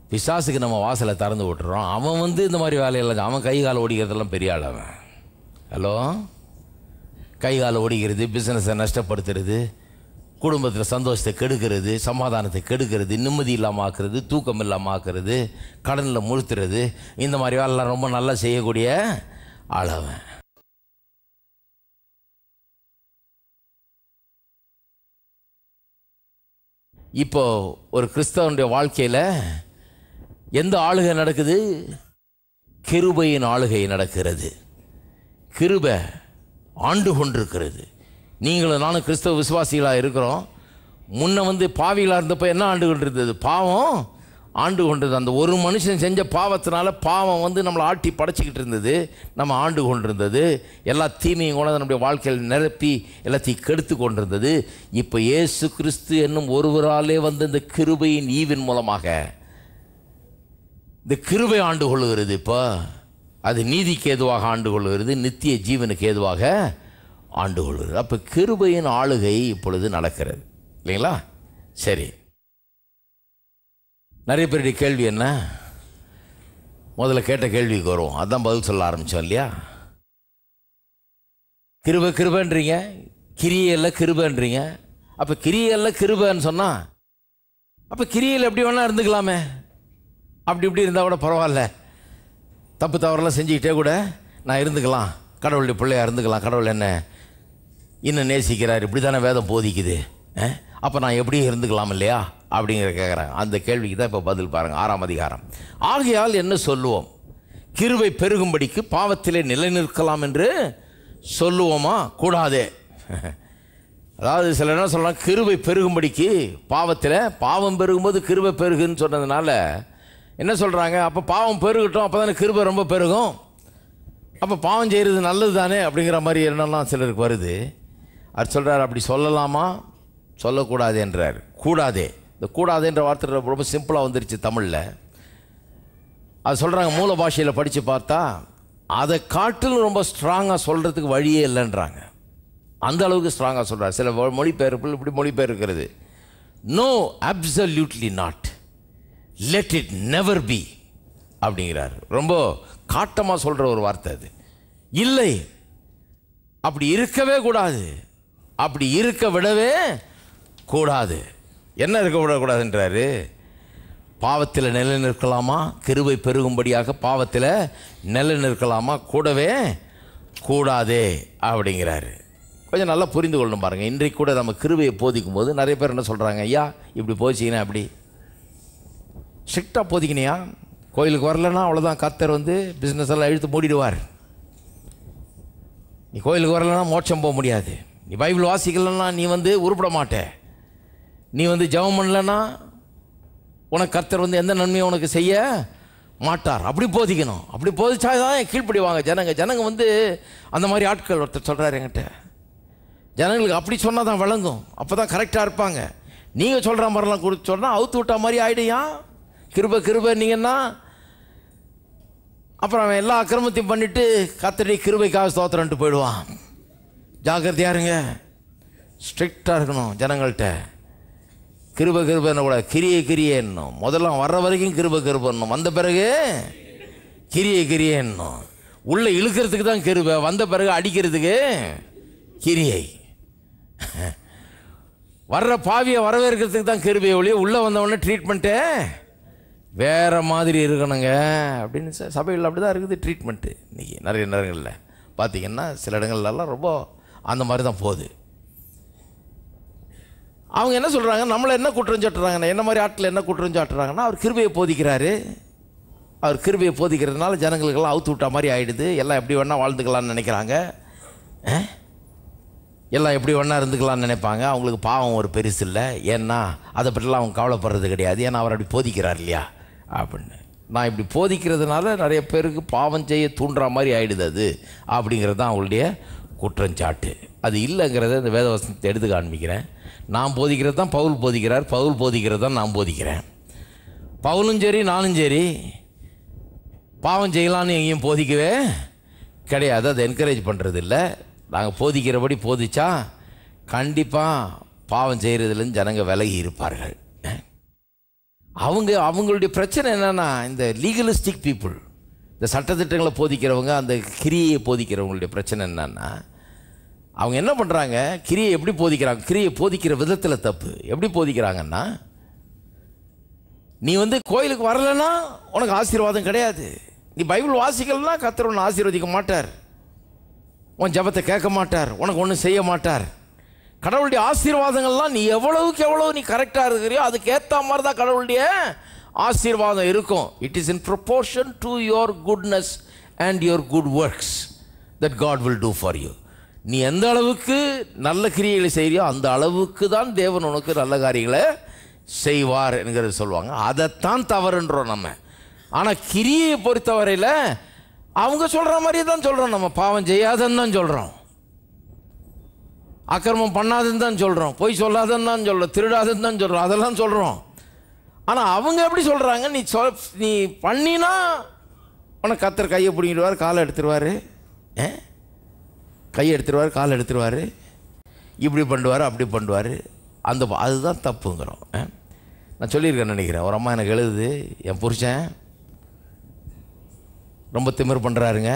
பிசாசுக்கு நம்ம வாசலை திறந்து விட்டுறோம் அவன் வந்து இந்த மாதிரி வேலையெல்லாம் அவன் கை கால் ஓடிக்கிறதெல்லாம் பெரிய ஆள் அவன் ஹலோ கை கால் ஓடிக்கிறது பிஸ்னஸை நஷ்டப்படுத்துறது குடும்பத்தில் சந்தோஷத்தை கெடுக்கிறது சமாதானத்தை கெடுக்கிறது நிம்மதி இல்லாமல் ஆக்குறது தூக்கம் இல்லாமல் ஆக்குறது கடனில் முழுத்துறது இந்த மாதிரி வேலைலாம் ரொம்ப நல்லா செய்யக்கூடிய ஆள் அவன் இப்போ ஒரு கிறிஸ்தவனுடைய வாழ்க்கையில் எந்த ஆளுகை நடக்குது கிருபையின் ஆளுகை நடக்கிறது கிருபை ஆண்டு கொண்டிருக்கிறது நீங்களும் நானும் கிறிஸ்தவ விசுவாசிகளாக இருக்கிறோம் முன்ன வந்து பாவிகளாக இருந்தப்போ என்ன ஆண்டு கொண்டிருந்தது பாவம் ஆண்டு கொண்டது அந்த ஒரு மனுஷன் செஞ்ச பாவத்தினால பாவம் வந்து நம்மளை ஆட்டி படைச்சிக்கிட்டு இருந்தது நம்ம ஆண்டு கொண்டிருந்தது எல்லா தீமையும் கொண்டு நம்முடைய வாழ்க்கையில் நிரப்பி எல்லாத்தையும் கெடுத்து கொண்டிருந்தது இப்போ இயேசு கிறிஸ்து என்னும் ஒருவராலே வந்து இந்த கிருபையின் ஈவின் மூலமாக இந்த கிருபை ஆண்டு கொள்ளுகிறது இப்போ அது நீதிக்கு ஏதுவாக ஆண்டு கொள்ளுகிறது நித்திய ஜீவனுக்கு ஏதுவாக ஆண்டு கொள்ளுகிறது அப்போ கிருபையின் ஆளுகை இப்பொழுது நடக்கிறது இல்லைங்களா சரி நிறைய பேருடைய கேள்வி என்ன முதல்ல கேட்ட கேள்விக்கு வரும் அதான் பதில் சொல்ல ஆரம்பித்தோம் இல்லையா கிருபை கிருபன்றீங்க கிரியல்ல கிருபன்றீங்க அப்போ கிரியல்ல கிருபன்னு சொன்னால் அப்போ கிரியல் எப்படி வேணால் இருந்துக்கலாமே அப்படி இப்படி இருந்தால் கூட பரவாயில்ல தப்பு தவறெல்லாம் செஞ்சுக்கிட்டே கூட நான் இருந்துக்கலாம் கடவுளுடைய பிள்ளையா இருந்துக்கலாம் கடவுள் என்ன இன்னும் நேசிக்கிறார் இப்படி தானே வேதம் போதிக்குது அப்போ நான் எப்படி இருந்துக்கலாம் இல்லையா அப்படிங்கிற கேட்குறாங்க அந்த கேள்விக்கு தான் இப்போ பதில் பாருங்கள் ஆறாம் அதிகாரம் ஆகையால் என்ன சொல்லுவோம் கிருபை பெருகும்படிக்கு பாவத்திலே நிலைநிற்கலாம் என்று சொல்லுவோமா கூடாதே அதாவது சில என்ன சொல்லலாம் கிருபை பெருகும்படிக்கு பாவத்தில் பாவம் பெருகும்போது கிருபை பெருகுன்னு சொன்னதுனால என்ன சொல்கிறாங்க அப்போ பாவம் பெருகட்டும் அப்போ தானே கிருபை ரொம்ப பெருகும் அப்போ பாவம் செய்கிறது நல்லது தானே அப்படிங்கிற மாதிரி எண்ணம்லாம் சிலருக்கு வருது அவர் சொல்கிறார் அப்படி சொல்லலாமா சொல்லக்கூடாது என்றார் கூடாதே இந்த கூடாதுன்ற வார்த்தை ரொம்ப சிம்பிளாக வந்துருச்சு தமிழில் அது சொல்கிறாங்க மூல பாஷையில் படித்து பார்த்தா அதை காட்டிலும் ரொம்ப ஸ்ட்ராங்காக சொல்கிறதுக்கு வழியே இல்லைன்றாங்க அந்த அளவுக்கு ஸ்ட்ராங்காக சொல்கிறார் சில மொ- மொழிபெயர்ப்புகள் இப்படி மொழிபெயர்க்கிறது no absolutely not let it never be அப்படிங்கிறார் ரொம்ப காட்டமாக சொல்கிற ஒரு வார்த்தை அது இல்லை அப்படி இருக்கவே கூடாது அப்படி இருக்க விடவே கூடாது என்ன இருக்க விடக்கூடாதுன்றாரு பாவத்தில் நிலை நிற்கலாமா கிருபை பெருகும்படியாக பாவத்தில் நிலை நிற்கலாமா கூடவே கூடாதே அப்படிங்கிறாரு கொஞ்சம் நல்லா புரிந்து கொள்ளணும் பாருங்கள் இன்றைக்கு கூட நம்ம கிருபையை போதிக்கும் போது நிறைய பேர் என்ன சொல்கிறாங்க ஐயா இப்படி போதிச்சிங்கன்னா அப்படி ஸ்ட்ரிக்டாக போதிக்கினியா கோயிலுக்கு வரலன்னா அவ்வளோதான் கத்தர் வந்து பிஸ்னஸ் எல்லாம் இழுத்து மூடிடுவார் நீ கோயிலுக்கு வரலன்னா மோட்சம் போக முடியாது நீ பைபிள் வாசிக்கலன்னா நீ வந்து உருப்பட மாட்ட நீ வந்து ஜெபம் பண்ணலன்னா உனக்கு கர்த்தர் வந்து எந்த நன்மையும் உனக்கு செய்ய மாட்டார் அப்படி போதிக்கணும் அப்படி போதிச்சா தான் கீழ்ப்படிவாங்க ஜனங்க ஜனங்க வந்து அந்த மாதிரி ஆட்கள் ஒருத்தர் சொல்கிறாரு என்கிட்ட ஜனங்களுக்கு அப்படி சொன்னால் தான் விளங்கும் அப்போ தான் கரெக்டாக இருப்பாங்க நீங்கள் சொல்கிற மாதிரிலாம் கொடுத்து சொன்னால் அவுத்து விட்டா மாதிரி ஆயிடுயா கிருப கிருப நீங்கன்னா அப்புறம் அவன் எல்லா அக்கிரமத்தையும் பண்ணிட்டு கத்தடி கிருபைக்காக ஸ்தோத்திரன்ட்டு போயிடுவான் ஜாக்கிரதையா இருங்க ஸ்ட்ரிக்டாக இருக்கணும் ஜனங்கள்கிட்ட கிருப கிருபன்னு கூட கிரியை கிரியேன்னும் முதல்ல அவன் வர்ற வரைக்கும் கிருப கிருபன்னும் வந்த பிறகு கிரியை கிரியேன்னும் உள்ளே இழுக்கிறதுக்கு தான் கிருபை வந்த பிறகு அடிக்கிறதுக்கு கிரியை வர்ற பாவியை வரவேற்கிறதுக்கு தான் கிருபையை ஒழிய உள்ளே வந்தவொடனே ட்ரீட்மெண்ட்டு வேற மாதிரி இருக்கணுங்க அப்படின்னு ச- சபையில் அப்படி தான் இருக்குது ட்ரீட்மெண்ட்டு இன்றைக்கி நிறைய நேரங்களில் பார்த்தீங்கன்னா சில இடங்கள்லாம் ரொம்ப அந்த மாதிரி தான் போகுது அவங்க என்ன சொல்கிறாங்க நம்மளை என்ன குற்றம் சாட்டுறாங்கன்னா என்ன மாதிரி ஆட்டில் என்ன குற்றம் சாட்டுறாங்கன்னா அவர் கிருபையை போதிக்கிறாரு அவர் கிருபையை போதிக்கிறதுனால ஜனங்களுக்கெல்லாம் அவுத்து விட்டா மாதிரி ஆயிடுது எல்லாம் எப்படி வேணால் வாழ்ந்துக்கலாம்னு நினைக்கிறாங்க ஆ? எல்லாம் எப்படி வேணா இருந்துக்கலாம்னு நினைப்பாங்க அவங்களுக்கு பாவம் ஒரு பெருசு இல்லை ஏன்னா அதை பற்றிலாம் அவங்க கவலைப்படுறது கிடையாது ஏன்னா அவர் அப்படி போதிக்கிறார் இல்லையா அப்படின்னு நான் இப்படி போதிக்கிறதுனால நிறைய பேருக்கு பாவம் செய்ய தூண்டுற மாதிரி ஆயிடுது அது அப்படிங்கிறது தான் அவங்களுடைய குற்றஞ்சாட்டு அது இல்லைங்கிறத இந்த வேதவசனத்தை எடுத்து காண்பிக்கிறேன் நான் போதிக்கிறது தான் பவுல் போதிக்கிறார் பவுல் போதிக்கிறது தான் நான் போதிக்கிறேன் பவுலும் சரி நானும் சரி பாவம் செய்யலான்னு எங்கேயும் போதிக்கவே கிடையாது அதை என்கரேஜ் பண்ணுறது இல்லை நாங்கள் போதிக்கிறபடி போதிச்சா கண்டிப்பாக பாவம் செய்கிறதுலேருந்து ஜனங்க விலகி இருப்பார்கள் அவங்க அவங்களுடைய பிரச்சனை என்னன்னா இந்த லீகலிஸ்டிக் பீப்புள் இந்த சட்டத்திட்டங்களை போதிக்கிறவங்க அந்த கிரியை போதிக்கிறவங்களுடைய பிரச்சனை என்னன்னா அவங்க என்ன பண்ணுறாங்க கிரியை எப்படி போதிக்கிறாங்க கிரியை போதிக்கிற விதத்தில் தப்பு எப்படி போதிக்கிறாங்கன்னா நீ வந்து கோயிலுக்கு வரலைன்னா உனக்கு ஆசீர்வாதம் கிடையாது நீ பைபிள் வாசிக்கலன்னா கத்தர் உன்னை ஆசீர்வதிக்க மாட்டார் உன் ஜெபத்தை கேட்க மாட்டார் உனக்கு ஒன்றும் செய்ய மாட்டார் கடவுளுடைய ஆசீர்வாதங்கள்லாம் நீ எவ்வளவுக்கு எவ்வளவு நீ கரெக்டாக இருக்கிறியோ அதுக்கு ஏற்ற மாதிரி தான் கடவுளுடைய ஆசீர்வாதம் இருக்கும் it is in proportion to your goodness and your good works that God will do for you நீ எந்த அளவுக்கு நல்ல கிரியைகளை செய்கிறியோ அந்த அளவுக்கு தான் தேவன் உனக்கு நல்ல காரியங்களை செய்வார் என்கிறது சொல்லுவாங்க அதைத்தான் தவறுன்றோம் நம்ம ஆனால் கிரியை பொறுத்தவரையில் அவங்க சொல்கிற மாதிரியே தான் சொல்கிறோம் நம்ம பாவம் செய்யாதன்னு தான் சொல்கிறோம் அக்கிரமம் பண்ணாதுன்னு தான் சொல்கிறோம் பொய் சொல்லாதன்னு தான் சொல்கிறோம் திருடாதுன்னு தான் சொல்கிறோம் அதெல்லாம் சொல்கிறோம் ஆனால் அவங்க எப்படி சொல்கிறாங்க நீ சொல் நீ பண்ணினா உனக்கு கத்தர் கையை பிடிங்கிடுவார் காலை எடுத்துருவார் ஏ கையை எடுத்துருவார் காலை எடுத்துருவார் இப்படி பண்ணுவார் அப்படி பண்ணுவார் அந்த ப- அதுதான் தப்புங்கிறோம் ஆ? நான் சொல்லியிருக்கேன் நினைக்கிறேன் ஒரு அம்மா எனக்கு எழுதுது என் புருஷன் ரொம்ப திமிர் பண்ணுறாருங்க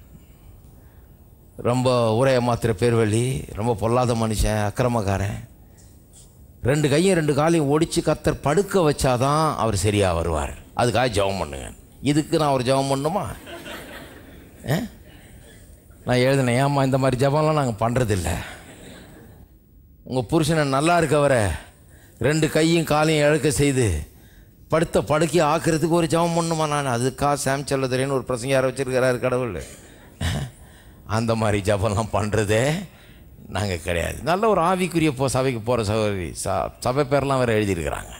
ரொம்ப ஊரை ஏமாத்துற பேர்வழி ரொம்ப பொல்லாத மனுஷன் அக்கிரமக்காரன் ரெண்டு கையும் ரெண்டு காலையும் ஒடிச்சு கத்தர் படுக்க வச்சாதான் அவர் சரியாக வருவார் அதுக்காக ஜெபம் பண்ணுங்க இதுக்கு நான் ஒரு ஜெபம் பண்ணுமா ஆ? நான் எழுதினேன் ஏம்மா இந்த மாதிரி ஜெபம்லாம் நாங்கள் பண்ணுறதில்ல உங்கள் புருஷனை நல்லா இருக்கவரை ரெண்டு கையும் காலையும் இழக்க செய்து படுத்த படுக்கை ஆக்குறதுக்கு ஒரு ஜெபம் பண்ணுமா நான் அதுக்கா சாம் செல்லதுரேன்னு ஒரு பிரசங்க வச்சிருக்கிறாரு கடவுள் அந்த மாதிரி ஜெபம்லாம் பண்ணுறதே நாங்கள் கிடையாது நல்ல ஒரு ஆவிக்குரிய போ சபைக்கு போகிற சகோதரி ச சபை பேர்லாம் வேறு எழுதியிருக்கிறாங்க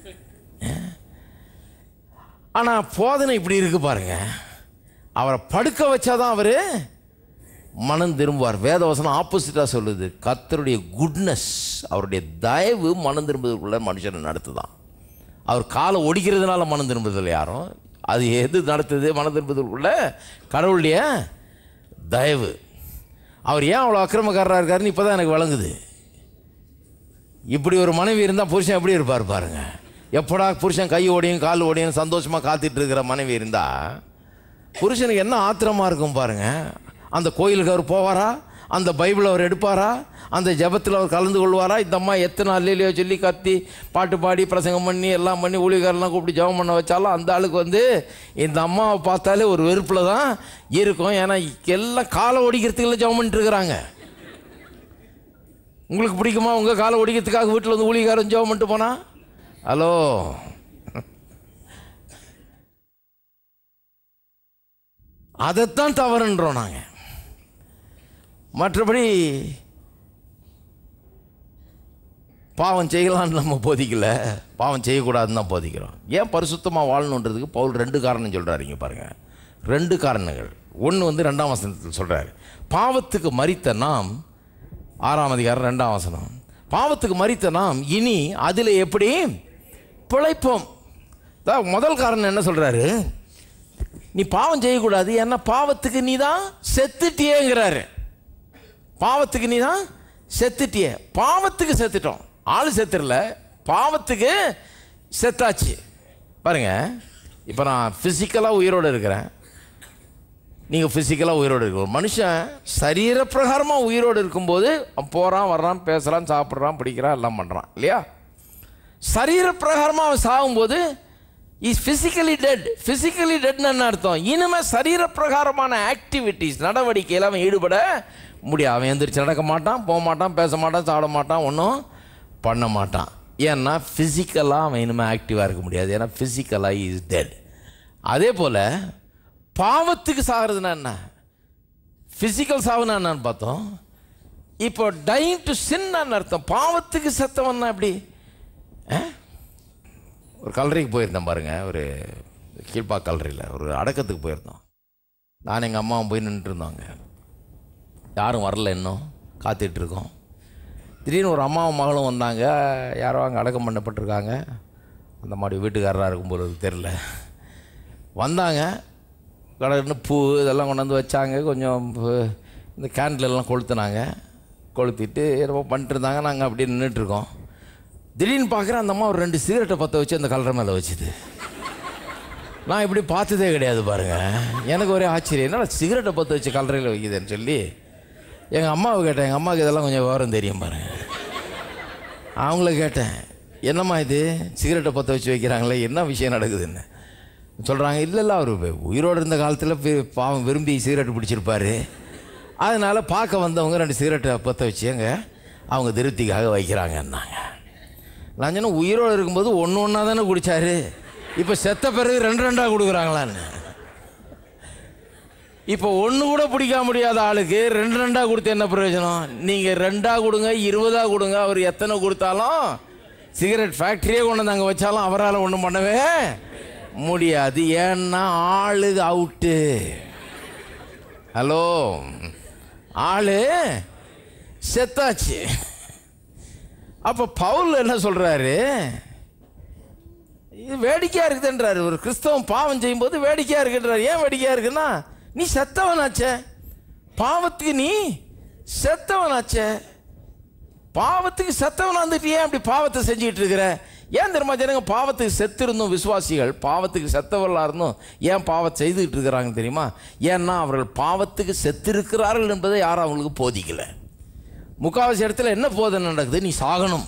ஆனால் போதனை இப்படி இருக்கு பாருங்க அவரை படுக்க வச்சாதான் அவர் மனம் திரும்புவார் வேதவசனம் ஆப்போசிட்டாக சொல்லுது கர்த்தருடைய குட்னஸ் அவருடைய தயவு மனம் திரும்புவதற்குள்ள மனுஷனை நடத்துதான் அவர் காலை ஒடிக்கிறதுனால மனம் திரும்புதில்லை யாரும் அது எது நடத்துது மனம் திரும்புவதற்குள்ள கடவுளுடைய தயவு அவர் ஏன் அவ்வளோ அக்கிரமக்காரராக இருக்காருன்னு இப்போ தான் எனக்கு விளங்குது இப்படி ஒரு மனைவி இருந்தால் புருஷன் எப்படி இருப்பார் பாருங்க எப்படா புருஷன் கை ஓடியும் கால் ஓடியும் சந்தோஷமாக காத்துட்டு இருக்கிற மனைவி இருந்தால் புருஷனுக்கு என்ன ஆத்திரமா இருக்கும் பாருங்க அந்த கோயிலுக்கு அவர் போவாரா அந்த பைபிள் அவர் எடுப்பாரா அந்த ஜெபத்தில் அவர் கலந்து கொள்வாரா இந்த அம்மா எத்தனை அல்லையிலையோ சொல்லி கத்தி பாட்டு பாடி பிரசங்கம் பண்ணி எல்லாம் பண்ணி ஊழியக்காரெல்லாம் கூப்பிட்டு ஜெபம் பண்ண வச்சாலும் அந்த ஆளுக்கு வந்து இந்த அம்மாவை பார்த்தாலே ஒரு வெறுப்பில் தான் இருக்கும் ஏன்னா எல்லாம் காலை ஒடிக்கிறதுக்குள்ள ஜெபம் பண்ணிட்டு இருக்கிறாங்க உங்களுக்கு பிடிக்குமா உங்கள் காலை ஒடிக்கிறதுக்காக வீட்டில் வந்து ஊழியக்காரன் ஜெபம் பண்ணிட்டு போனா ஹலோ அதைத்தான் தவறுன்றோம் நாங்கள் மற்றபடி பாவம் செய்யலான்னு நம்ம போதிக்கல பாவம் செய்யக்கூடாதுன்னு தான் போதிக்கிறோம் ஏன் பரிசுத்தமாக வாழணுன்றதுக்கு பவுல் ரெண்டு காரணம் சொல்கிறாரு இங்கே பாருங்கள் ரெண்டு காரணங்கள் ஒன்று வந்து ரெண்டாம் வசனத்தில் சொல்கிறாரு பாவத்துக்கு மறித்த நாம் ஆறாம் அதிகாரம் ரெண்டாம் வசனம் பாவத்துக்கு மறித்த நாம் இனி அதில் எப்படி பிழைப்போம் அதான் முதல் காரணம் என்ன சொல்கிறாரு நீ பாவம் செய்யக்கூடாது ஏன்னா பாவத்துக்கு நீ தான் செத்துட்டியேங்கிறாரு பாவத்துக்கு நீ தான் செத்துட்டிய பாவத்துக்கு செத்துட்டோம் ஆள் செத்துடல பாவத்துக்கு செத்தாச்சு பாருங்க இப்போ நான் ஃபிசிக்கலாக உயிரோடு இருக்கிறேன் நீங்கள் ஃபிசிக்கலாக உயிரோடு இருக்க ஒரு மனுஷன் சரீரப்பிரகாரமாக உயிரோடு இருக்கும்போது அவன் போகிறான் வர்றான் பேசுகிறான் சாப்பிட்றான் பிடிக்கிறான் எல்லாம் பண்ணுறான் இல்லையா சரீரப்பிரகாரமாக அவன் சாகும்போது இஸ் ஃபிசிக்கலி டெட் ஃபிசிக்கலி டெட்னு என்ன அர்த்தம் இனிமேல் சரீரப்பிரகாரமான ஆக்டிவிட்டீஸ் நடவடிக்கையில் அவன் ஈடுபட முடியாது அவன் எந்திரிச்சு நடக்க மாட்டான் போக மாட்டான் பேச மாட்டான் சாப்பிட மாட்டான் ஒன்றும் பண்ண மாட்டான் ஏன்னா ஃபிசிக்கலாக அவன் இனிமேல் ஆக்டிவாக இருக்க முடியாது ஏன்னா ஃபிசிக்கலாக இஸ் டெட் அதே போல் பாவத்துக்கு சாகிறதுனா என்ன ஃபிசிக்கல் சாவுனா என்னன்னு பார்த்தோம் இப்போ டைங் டு சின்னு அர்த்தம் பாவத்துக்கு செத்தவன்னா எப்படி ஆ? ஒரு கல்லறைக்கு போயிருந்தேன் பாருங்க ஒரு கீழ்ப்பா கல்லறையில் ஒரு அடக்கத்துக்கு போயிருந்தோம் நான் எங்கள் அம்மாவும் போய் நின்றுட்டு இருந்தோங்க யாரும் வரல இன்னும் காத்துட்டு இருக்கோம் திடீர்னு ஒரு அம்மாவும் மகளும் வந்தாங்க யாரோ அங்கே அடக்கம் பண்ணப்பட்டிருக்காங்க அந்த மாதிரி வீட்டுக்காரராக இருக்கும் போல தெரில வந்தாங்க கடன்னு பூ இதெல்லாம் கொண்டாந்து வச்சாங்க கொஞ்சம் பூ- இந்த கேண்டில் எல்லாம் கொளுத்துனாங்க கொளுத்திட்டு என்னமோ பண்ணிட்டு இருந்தாங்க நாங்கள் அப்படியே நின்றுட்டுருக்கோம் திடீர்னு பார்க்குறேன் அந்த அம்மா ஒரு ரெண்டு சிகரெட்டை பற்ற வச்சு அந்த கலரை மேலே வச்சுது நான் இப்படி பார்த்ததே கிடையாது பாருங்க எனக்கு ஒரே ஆச்சரியம் என்னடா சிகரெட்டை பற்ற வச்சு கலரையில் வைக்குதுன்னு சொல்லி எங்கள் அம்மாவை கேட்டேன் எங்கள் அம்மாவுக்கு இதெல்லாம் கொஞ்சம் விவரம் தெரியும் பாருங்க அவங்கள கேட்டேன் என்னம்மா இது சிகரெட்டை பற்ற வச்சு வைக்கிறாங்களே என்ன விஷயம் நடக்குதுன்னு சொல்கிறாங்க இல்லை இல்லை அவர் உயிரோடு இருந்த காலத்தில் வி- பாவம் விரும்பி சிகரெட் பிடிச்சிருப்பாரு அதனால் பார்க்க வந்தவங்க ரெண்டு சிகரெட்டை பற்ற வச்சுங்க அவங்க திருப்திக்காக வைக்கிறாங்கன்னாங்க நான் சொன்னேன் உயிரோடு இருக்கும்போது ஒன்று ஒன்றா தானே குடித்தாரு இப்போ செத்த பிறகு ரெண்டு ரெண்டாக கொடுக்குறாங்களான்னு இப்போ ஒன்று கூட பிடிக்க முடியாத ஆளுக்கு ரெண்டு ரெண்டாக கொடுத்து என்ன பிரயோஜனம் நீங்கள் ரெண்டாக கொடுங்க இருபதாக கொடுங்க அவர் எத்தனை கொடுத்தாலும் சிகரெட் ஃபேக்ட்ரியே கொண்டு வந்து அங்கே வச்சாலும் அவரால் ஒன்றும் பண்ணவே முடியாது ஏன்னா ஆளு அவுட்டு ஹலோ ஆளு செத்தாச்சு அப்போ பவுல் என்ன சொல்கிறாரு இது வேடிக்கையாக இருக்குதுன்றாரு ஒரு கிறிஸ்தவன் பாவம் செய்யும்போது வேடிக்கையாக இருக்குன்றாரு ஏன் வேடிக்கையாக இருக்குன்னா நீ செத்தவனாச்சே பாவத்துக்கு நீ செத்தவனாச்சே பாவத்துக்கு செத்தவனா வந்துட்டு ஏன் அப்படி பாவத்தை செஞ்சுக்கிட்டு இருக்கிற ஏன் தெரியுமா ஜனங்க பாவத்துக்கு செத்திருந்தும் விசுவாசிகள் பாவத்துக்கு செத்தவர்களாக இருந்தும் ஏன் பாவத்தை செய்துக்கிட்டு இருக்கிறாங்க தெரியுமா ஏன்னா அவர்கள் பாவத்துக்கு செத்திருக்கிறார்கள் என்பதை யாரும் அவங்களுக்கு போதிக்கல முக்காவாசி இடத்துல என்ன போதனை நடக்குது நீ சாகணும்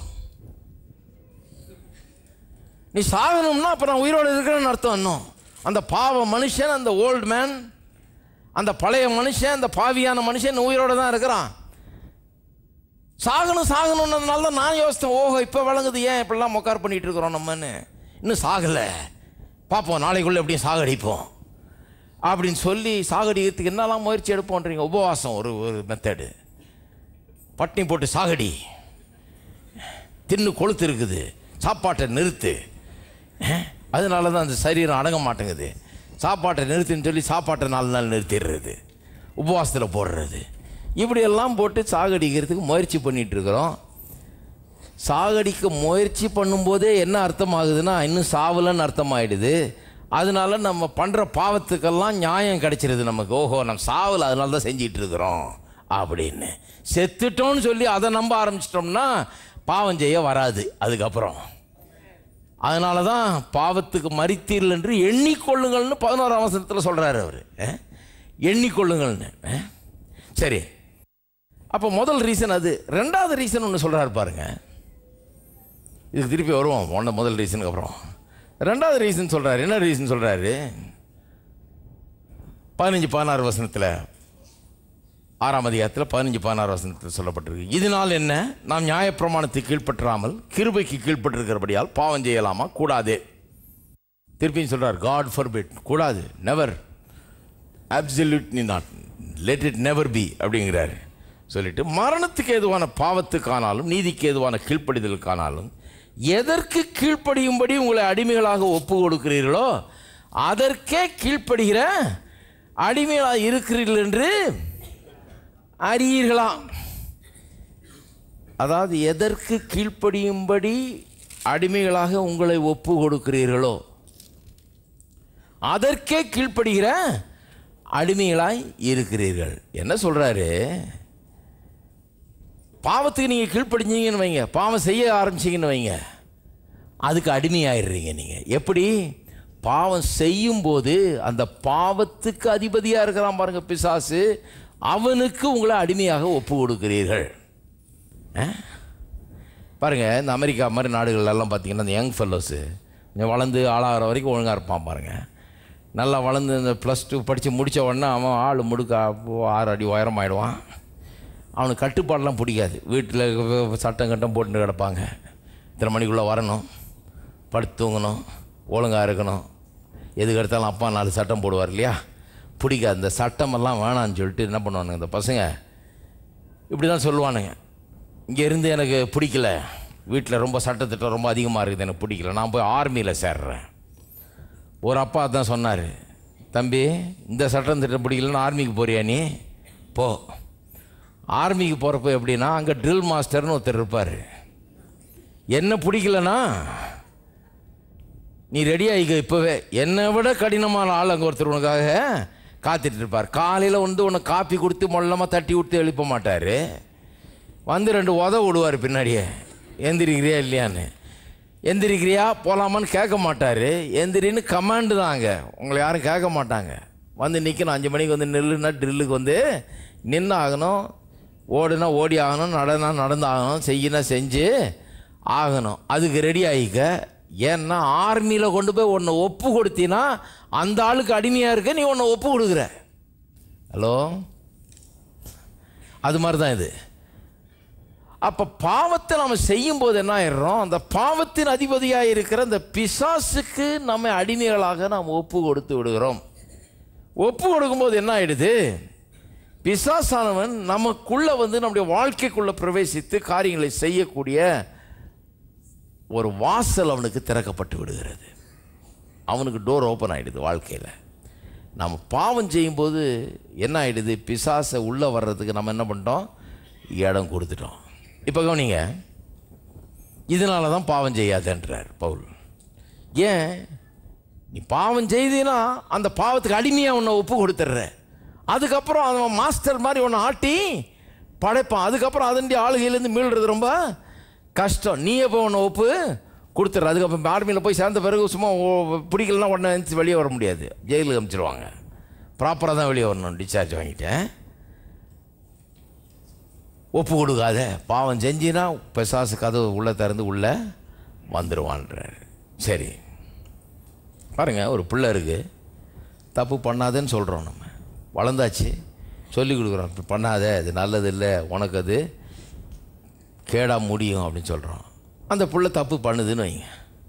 நீ சாகணும்னா அப்போ நான் உயிரோடு இருக்கிறேன்னு அர்த்தம் இன்னும் அந்த பாவ மனுஷன் அந்த ஓல்டு மேன் அந்த பழைய மனுஷன் அந்த பாவியான மனுஷன் உயிரோடு தான் இருக்கிறான் சாகணும் சாகணும்னதுனால தான் நான் யோசித்தேன் ஓஹோ இப்போ விளங்குது ஏன் இப்படிலாம் மொக்கார் பண்ணிட்டு இருக்கிறோம் நம்மன்னு இன்னும் சாகலை பார்ப்போம் நாளைக்குள்ளே எப்படியும் சாகடிப்போம் அப்படின்னு சொல்லி சாகடிக்கிறதுக்கு என்னெல்லாம் முயற்சி எடுப்போன்றீங்க உபவாசம் ஒரு ஒரு மெத்தடு பட்டினி போட்டு சாகடி தின்னு கொளுத்து இருக்குது சாப்பாட்டை நிறுத்து அஹ், அதனால தான் அந்த சரீரம் அடங்க மாட்டேங்குது சாப்பாட்டை நிறுத்துன்னு சொல்லி சாப்பாட்டை நாலு நாள் நிறுத்திடுறது உபவாசத்தில் போடுறது இப்படியெல்லாம் போட்டு சாகடிக்கிறதுக்கு முயற்சி பண்ணிட்டு இருக்கிறோம் சாகடிக்க முயற்சி பண்ணும்போதே என்ன அர்த்தமாகுதுன்னா இன்னும் சாவலன்னு அர்த்தமாயிடுது அதனால நம்ம பண்ணுற பாவத்துக்கெல்லாம் நியாயம் கிடைச்சிருது நமக்கு ஓஹோ நம்ம சாவல அதனால தான் செஞ்சிட்டு இருக்கிறோம் அப்படின்னு செத்துட்டோம்னு சொல்லி அதை நம்ப ஆரம்பிச்சிட்டோம்னா பாவம் செய்ய வராது அதுக்கப்புறம் அதனால தான் பாவத்துக்கு மறித்தீர்கள் என்று எண்ணிக்கொள்ளுங்கள்னு பதினோராம் வசனத்தில் சொல்கிறாரு அவர் எண்ணிக்கொள்ளுங்கள்னு அஹ். சரி அப்போ முதல் ரீசன் அது ரெண்டாவது ரீசன் ஒன்று சொல்கிறாரு பாருங்க இதுக்கு திருப்பி வருவோம் ஒன்று முதல் ரீசனுக்கு அப்புறம் ரெண்டாவது ரீசன் சொல்கிறாரு என்ன ரீசன் சொல்கிறாரு பதினஞ்சு பதினாறு வசனத்தில் ஆறாம் அதிகாரத்தில் பதினஞ்சு பதினாறு வசனத்தில் சொல்லப்பட்டிருக்கு இதனால் என்ன நாம் நியாயப்பிரமாணத்துக்கு கீழ்ப்பற்றாமல் கிருபைக்கு கீழ்ப்பட்டிருக்கிறபடியால் பாவம் செய்யலாமா கூடாது திருப்பியும் சொல்றார் காட் forbid கூடாது never absolutely not let it never be அப்படிங்கிறாரு சொல்லிட்டு மரணத்துக்கு ஏதுவான பாவத்துக்கானாலும் நீதிக்கு ஏதுவான கீழ்ப்படிதலுக்கானாலும் எதற்கு கீழ்ப்படியும்படி உங்களை அடிமைகளாக ஒப்பு கொடுக்கிறீர்களோ அதற்கே கீழ்ப்படுகிற அடிமைகளாக இருக்கிறீர்கள் என்று அறியீர்களாம் அதாவது எதற்கு கீழ்ப்படியும்படி அடிமைகளாக உங்களை ஒப்பு கொடுக்கிறீர்களோ அதற்கே கீழ்ப்படுகிற அடிமைகளாய் இருக்கிறீர்கள் என்ன சொல்றாரு பாவத்துக்கு நீங்கள் கீழ்ப்படிஞ்சீங்கன்னு வைங்க பாவம் செய்ய ஆரம்பிச்சீங்கன்னு வைங்க அதுக்கு அடிமையாயிடுறீங்க நீங்கள் எப்படி பாவம் செய்யும்போது அந்த பாவத்துக்கு அதிபதியாக இருக்கிறான் பாருங்க பிசாசு அவனுக்கு உங்களை அடிமையாக ஒப்பு கொடுக்கிறீர்கள் அஹ்? பாருங்க இந்த அமெரிக்கா மாதிரி நாடுகள்லாம் பார்த்தீங்கன்னா இந்த யங் ஃபெல்லோஸு கொஞ்சம் வளர்ந்து ஆளாகிற வரைக்கும் ஒழுங்காக இருப்பான் பாருங்க நல்லா வளர்ந்து இந்த ப்ளஸ் டூ படித்து முடித்த உடனே அவன் ஆள் முடுக்க ஆறு அடி உயரம் ஆயிடுவான் அவனுக்கு கட்டுப்பாடெல்லாம் பிடிக்காது வீட்டில் சட்டம் கட்டம் போட்டு கிடப்பாங்க இத்தனை மணிக்குள்ளே வரணும் படுத்து தூங்கணும் ஒழுங்காக இருக்கணும் எதுக்கு எடுத்தாலும் அப்பா நாலு சட்டம் போடுவார் இல்லையா பிடிக்காது இந்த சட்டமெல்லாம் வேணான்னு சொல்லிட்டு என்ன பண்ணுவானுங்க இந்த பசங்க இப்படி தான் சொல்லுவானுங்க இங்கே இருந்து எனக்கு பிடிக்கல வீட்டில் ரொம்ப சட்டத்திட்டம் ரொம்ப அதிகமாக இருக்குது எனக்கு பிடிக்கல நான் போய் ஆர்மியில் சேர்றேன் ஒரு அப்பா தான் சொன்னார் தம்பி இந்த சட்டம் திட்டம் பிடிக்கலன்னா ஆர்மிக்கு போறியா நீ போ ஆர்மிக்கு போகிறப்ப எப்படின்னா அங்கே ட்ரில் மாஸ்டர்னு ஒருத்தர் இருப்பார் என்ன பிடிக்கலனா நீ ரெடி ஆகிக்க இப்போவே என்னை விட கடினமான ஆள் அங்கே ஒருத்தர் உனக்காக காத்துட்டு இருப்பார் காலையில் வந்து உனக்கு காப்பி கொடுத்து மொல்லமாக தட்டி விட்டு எழுப்ப மாட்டார் வந்து ரெண்டு உத விடுவார் பின்னாடியே எந்திரிக்கிறியா இல்லையான்னு எந்திரிக்கிறியா போகலாமான்னு கேட்க மாட்டார் எந்திரின்னு கமாண்டு தாங்க உங்களை யாரும் கேட்க மாட்டாங்க வந்து நிற்கணும் அஞ்சு மணிக்கு வந்து நில்லுனா ட்ரில்லுக்கு வந்து நின்று ஆகணும் ஓடுனா ஓடி ஆகணும் நடனா நடந்து ஆகணும் செய்யினா செஞ்சு ஆகணும் அதுக்கு ரெடி ஆகிக்க ஏன்னா ஆர்மியில் கொண்டு போய் உன்னை ஒப்பு கொடுத்தினா அந்த ஆளுக்கு அடிமையாக இருக்க நீ உன்னை ஒப்பு கொடுக்குற ஹலோ அது மாதிரி தான் இது அப்போ பாவத்தை நம்ம செய்யும்போது என்ன ஆயிடுறோம் அந்த பாவத்தின் அதிபதியாக இருக்கிற அந்த பிசாசுக்கு நம்ம அடிமைகளாக நாம் ஒப்பு கொடுத்து விடுகிறோம் ஒப்பு கொடுக்கும்போது என்ன ஆயிடுது பிசாசானவன் நமக்குள்ள வந்து நம்முடைய வாழ்க்கைக்குள்ள பிரவேசித்து காரியங்களை செய்யக்கூடிய ஒரு வாசல் அவனுக்கு திறக்கப்பட்டு விடுகிறது அவனுக்கு டோர் ஓப்பன் ஆகிடுது வாழ்க்கையில் நம்ம பாவம் செய்யும்போது என்ன ஆகிடுது பிசாசை உள்ளே வர்றதுக்கு நம்ம என்ன பண்ணிட்டோம் இடம் கொடுத்துட்டோம் இப்போ கவனிங்க இதனால தான் பாவம் செய்யாதன்றார் பவுல் ஏன் நீ பாவம் செய்தீன்னா அந்த பாவத்துக்கு அடிமையாக உன்னை ஒப்பு கொடுத்துட்ற அதுக்கப்புறம் அவன் மாஸ்டர் மாதிரி உன்னை ஆட்டி படைப்பான் அதுக்கப்புறம் அதனுடைய ஆளுகையிலேருந்து மீள்றது ரொம்ப கஷ்டம் நீ எப்போ உன்னை ஒப்பு கொடுத்துட்ற அதுக்கப்புறம் ஆர்மியில் போய் சேர்ந்த பிறகு சும்மா ஓ- பிடிக்கலன்னா உடனே எழுந்துச்சு வெளியே வர முடியாது ஜெயிலுக்கு அனுப்பிச்சிடுவாங்க ப்ராப்பராக தான் வெளியே வரணும் டிஸ்சார்ஜ் வாங்கிட்டேன் ஒப்பு கொடுக்காத பாவம் செஞ்சினா பிசாசு கதவு உள்ளே திறந்து உள்ளே வந்துடுவான்றார் சரி பாருங்க ஒரு பிள்ளை இருக்கு தப்பு பண்ணாதேன்னு சொல்கிறோம் நம்ம வளர்ந்தாச்சு சொல்லி கொடுக்குறோம் இப்படி பண்ணாத இது நல்லது இல்லை உனக்கு அது கேடா முடியும் அப்படின்னு சொல்கிறோம் அந்த புள்ள தப்பு பண்ணுதுன்னு வைங்க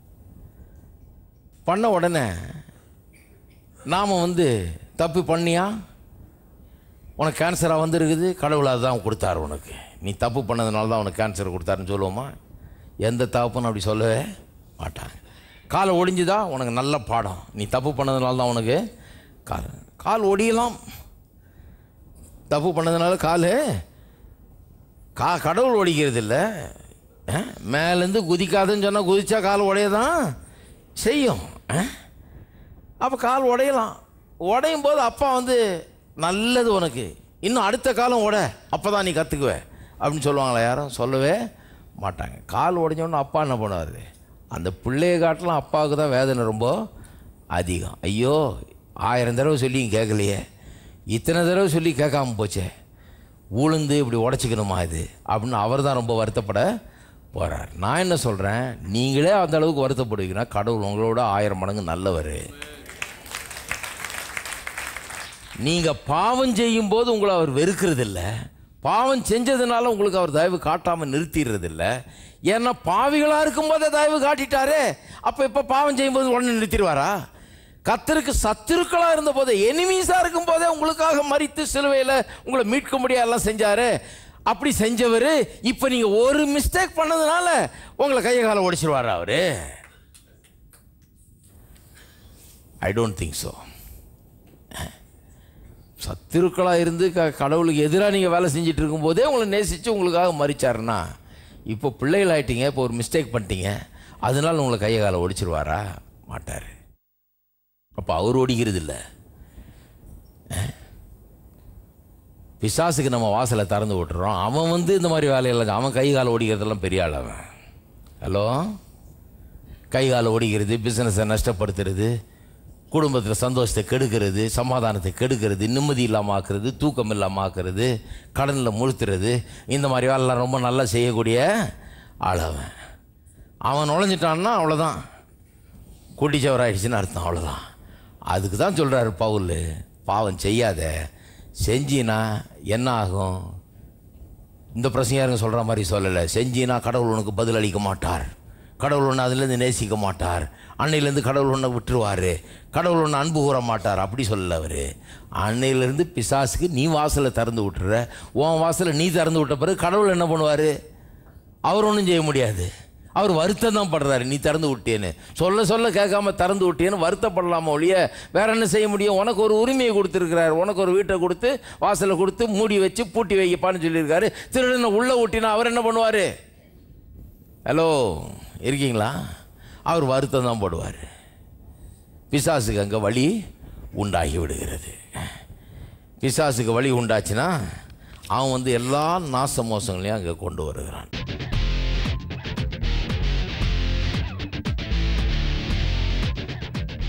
பண்ண உடனே நாம் வந்து தப்பு பண்ணியா உனக்கு கேன்சராக வந்திருக்குது கடவுள் அதுதான் கொடுத்தாரு உனக்கு நீ தப்பு பண்ணதுனால தான் உனக்கு கேன்சர் கொடுத்தாருன்னு சொல்லுவோமா எந்த தப்புன்னு அப்படி சொல்லவே மாட்டாங்க கால் ஒடிஞ்சுதா உனக்கு நல்ல பாடம் நீ தப்பு பண்ணதுனால தான் உனக்கு கால் கால் ஒடியலாம் தப்பு பண்ணதுனால கால் கா கடவுள் ஒடிக்கிறது இல்லை மேலேருந்து குதிக்காதுன்னு சொன்னால் குதிச்சா கால் உடையதான் செய்யும் அப்போ கால் உடையலாம் உடையும் போது அப்பா வந்து நல்லது உனக்கு இன்னும் அடுத்த காலம் உட அப்போ தான் நீ கற்றுக்குவ அப்படின்னு சொல்லுவாங்களா யாரும் சொல்லவே மாட்டாங்க கால் உடைஞ்சோன்னு அப்பா என்ன பண்ணுவார் அந்த பிள்ளைய காட்டிலும் அப்பாவுக்கு தான் வேதனை ரொம்ப அதிகம் ஐயோ ஆயிரம் தடவை சொல்லி கேட்கலையே இத்தனை தடவை சொல்லி கேட்காம போச்சே உளுந்து இப்படி உடச்சிக்கணுமா இது அப்படின்னு அவர் தான் ரொம்ப வருத்தப்பட போகிறார் நான் என்ன சொல்கிறேன் நீங்களே அந்த அளவுக்கு வருத்தப்படுவீங்கன்னா கடவுள் உங்களோட ஆயிரம் மடங்கு நல்லவர் நீங்கள் பாவம் செய்யும் போது உங்களை அவர் வெறுக்கிறதில்ல பாவம் செஞ்சதுனால உங்களுக்கு அவர் தயவு காட்டாமல் நிறுத்திடுறதில்ல ஏன்னா பாவிகளாக இருக்கும்போதே தயவு காட்டிட்டாரே அப்போ இப்போ பாவம் செய்யும்போது உடனே நிறுத்திடுவாரா கத்தருக்கு சத்துருக்களாக இருந்த போதே எனிமீஸாக இருக்கும் போதே உங்களுக்காக மறித்து சிலுவையில் உங்களை மீட்க முடியாது எல்லாம் செஞ்சாரு அப்படி செஞ்சவர் இப்போ நீங்கள் ஒரு மிஸ்டேக் பண்ணதுனால உங்களை கையை காலை உடைச்சிருவாரா அவரு ஐ டோன்ட் திங்க் ஸோ சத்துருக்களாக இருந்து க கடவுளுக்கு எதிராக நீங்கள் வேலை செஞ்சுட்டு இருக்கும்போதே உங்களை நேசித்து உங்களுக்காக மறிச்சாருன்னா இப்போ பிள்ளைகள் ஆயிட்டீங்க இப்போ ஒரு மிஸ்டேக் பண்ணிட்டீங்க அதனால உங்களை கையை காலை ஒடிச்சிருவாரா மாட்டார் அப்போ அவர் ஒடிக்கிறது இல்லை பிசாசுக்கு நம்ம வாசலை திறந்து விட்டுறோம் அவன் வந்து இந்த மாதிரி வேலையெல்லாம் அவன் கை காலை ஓடிக்கிறதெல்லாம் பெரிய ஆள் அவன் ஹலோ கை காலை ஓடிக்கிறது பிஸ்னஸை நஷ்டப்படுத்துறது குடும்பத்தில் சந்தோஷத்தை கெடுக்கிறது சமாதானத்தை கெடுக்கிறது நிம்மதி இல்லாமல் ஆக்குறது தூக்கம் இல்லாமல் ஆக்குறது கடனில் முழுத்துறது இந்த மாதிரி வேலைலாம் ரொம்ப நல்லா செய்யக்கூடிய ஆள் அவன் அவன் நுழைஞ்சிட்டான்னா அவ்வளோதான் குட்டிச்சவராயிடுச்சுன்னு அர்த்தம் அவ்வளோதான் அதுக்கு தான் சொல்கிறாரு பவுல் பாவம் செய்யாத செஞ்சினா என்ன ஆகும் இந்த பிரசங்காரங்க சொல்கிற மாதிரி சொல்லலை செஞ்சினா கடவுள் உனக்கு பதில் அளிக்க மாட்டார் கடவுள் ஒன்று அதுலேருந்து நேசிக்க மாட்டார் அன்னையிலேருந்து கடவுள் ஒன்றை விட்டுருவார் கடவுள் ஒன்று அன்பு கூற மாட்டார் அப்படி சொல்லல அவர் அன்னையிலேருந்து பிசாசுக்கு நீ வாசலை திறந்து விட்டுற உன் வாசலை நீ திறந்து விட்ட பிறகு கடவுள் என்ன பண்ணுவார் அவர் ஒன்றும் செய்ய முடியாது அவர் வருத்தம் தான் படுறாரு நீ திறந்து விட்டேன்னு சொல்ல சொல்ல கேட்காம திறந்து விட்டேன்னு வருத்தப்படலாமா ஒழிய வேற என்ன செய்ய முடியும் உனக்கு ஒரு உரிமையை கொடுத்துருக்கிறார் உனக்கு ஒரு வீட்டை கொடுத்து வாசலை கொடுத்து மூடி வச்சு பூட்டி வைக்கப்பான்னு சொல்லியிருக்காரு திருடனை உள்ளே ஊட்டினா அவர் என்ன பண்ணுவார் ஹலோ இருக்கீங்களா அவர் வருத்தம் தான் போடுவார் பிசாசுக்கு அங்கே வழி உண்டாகி விடுகிறது பிசாசுக்கு வழி உண்டாச்சுன்னா அவன் வந்து எல்லா நாச மோசங்களையும் அங்கே கொண்டு வருகிறான்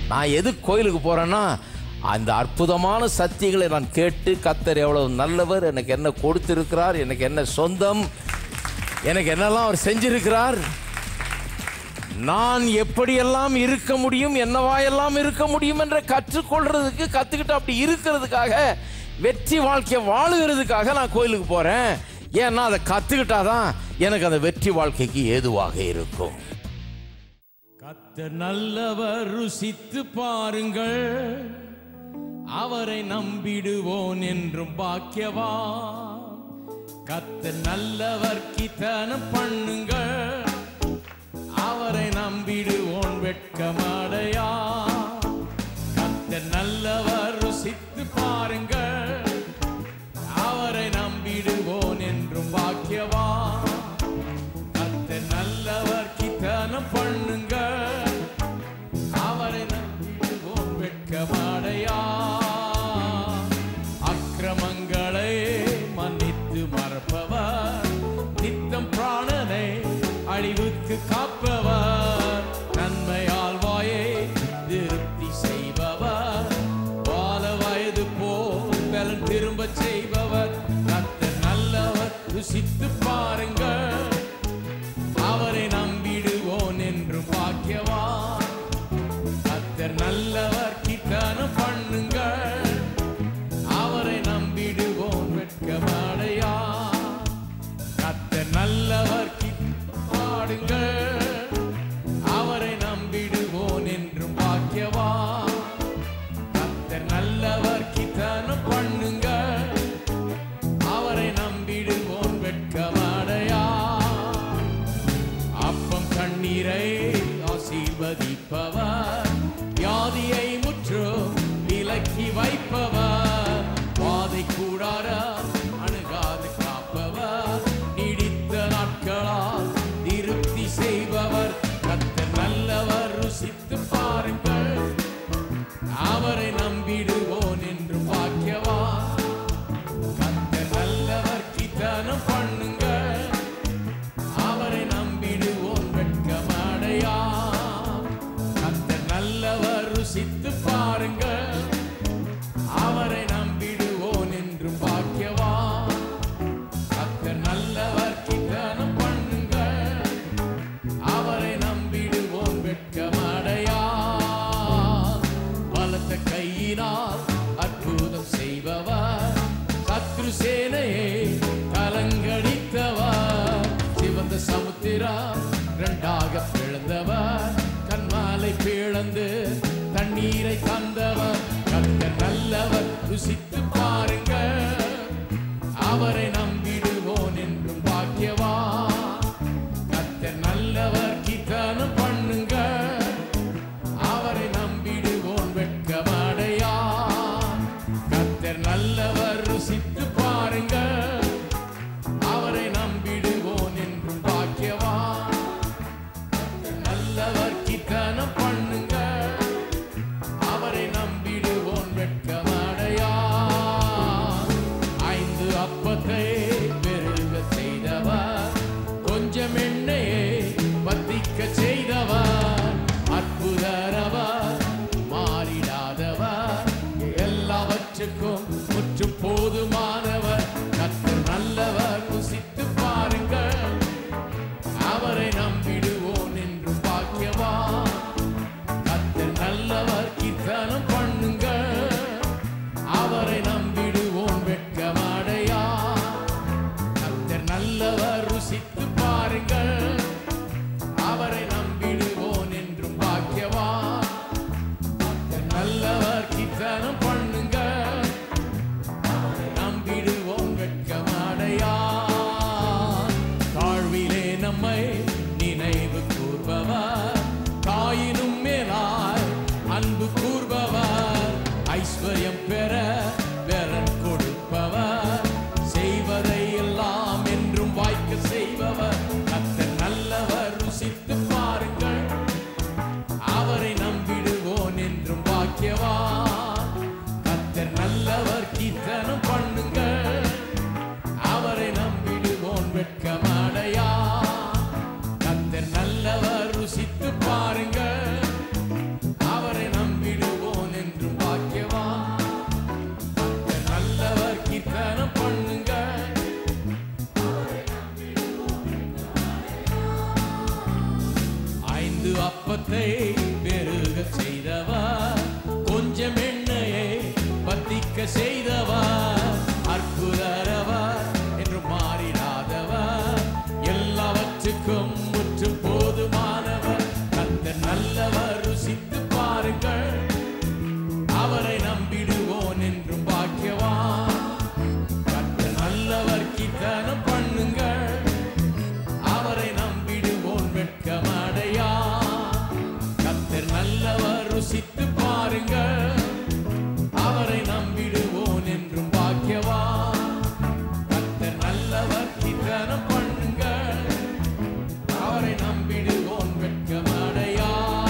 நான் எது கோயிலுக்கு போறேன்னா அந்த அற்புதமான சத்தியங்களை நான் கேட்டு கத்தர் எவ்வளவு நல்லவர் எனக்கு என்ன கொடுத்திருக்கிறார் எனக்கு என்ன சொந்தம் எனக்கு என்னெல்லாம் அவர் செஞ்சிருக்கிறார் நான் எப்படியெல்லாம் இருக்க முடியும் என்னவாயெல்லாம் இருக்க முடியும் என்ற கற்றுக்கொள்றதுக்கு கத்துக்கிட்டு அப்படி இருக்கிறதுக்காக வெற்றி வாழ்க்கையை வாழுகிறதுக்காக நான் கோயிலுக்கு போறேன் ஏன்னா அதை கத்துக்கிட்டாதான் எனக்கு அந்த வெற்றி வாழ்க்கைக்கு ஏதுவாக இருக்கும் கத்தர் நல்லவர் ருசித்து பாருங்கள் அவரை நம்பிடுவோன் என்றும் பாக்கியவா கத்தர் நல்லவர் கித்தனம் பண்ணுங்கள் அவரை நம்பிடுவோன் வெட்கமடையா கத்தர் நல்லவர் ருசித்து பாருங்கள் அவரை நம்பிடுவோன் என்றும் பாக்கியவா கத்தர் நல்லவர் கித்தனம் பண்ணுங்க அவரை நம்பிடுவோம் வெட்கமடையா அக்கிரமங்களை மன்னித்து மறப்பவர் நித்தம் பிராணனை அழிவுக்கு காப்பவர் நன்மையால் வாயை திருப்தி செய்பவர் வாழ வயது போல் பலன் திரும்ப செய்பவர் கத்தர் நல்லவர் ருசித்து பாருங்கள் அவரை நம்பிடுவோன் என்றும் பாக்கியவா கத்தர் நல்லவர் கித்தனம் பண்ணுங்கள் அவரை நம்பிடுவோன் வெட்கமடையா கத்தர் நல்லவர் பாடுங்கள் அவரை நம்பிடுவோன் என்றும் பாக்கியவா கத்தர் நல்லவர் கித்தனம் பண்ணுங்கள் அவரை நம்பிடுவோன் வெட்கமடையா அப்பத்தை பெருக செய்தவர் கொஞ்சம் எண்ணெயை பத்திக்க செய்தவர் அற்புதரவர் என்று மாறிடாதவர் எல்லாவற்றுக்கும் முற்றும் போதுமானவர் கர்த்தர் நல்லவர் ருசித்து பாருங்கள் அவரை நம்பிடுவோன் என்றும் பாக்கியவான் கர்த்தர் நல்லவர் கீர்த்தனம் பண்ணுங்கள் அவரை நம்பிடுவோன் வெட்கமடையா கர்த்தர் நல்லவர் ருசித்து பாருங்கள் அவரை நம்பிடுவோன் என்றும் பாக்கியவான் கர்த்தர் நல்லவர் கீர்த்தனம் பண்ணுங்கள் அவரை நம்பிடுவோன் வெட்கமடையா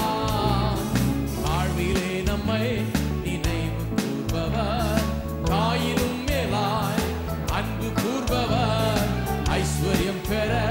வாழ்விலே நம்மை நினைவு கூர்பவர் தாயிலும் மேலாய் அன்பு கூர்பவர் ஐஸ்வர்யம் பெற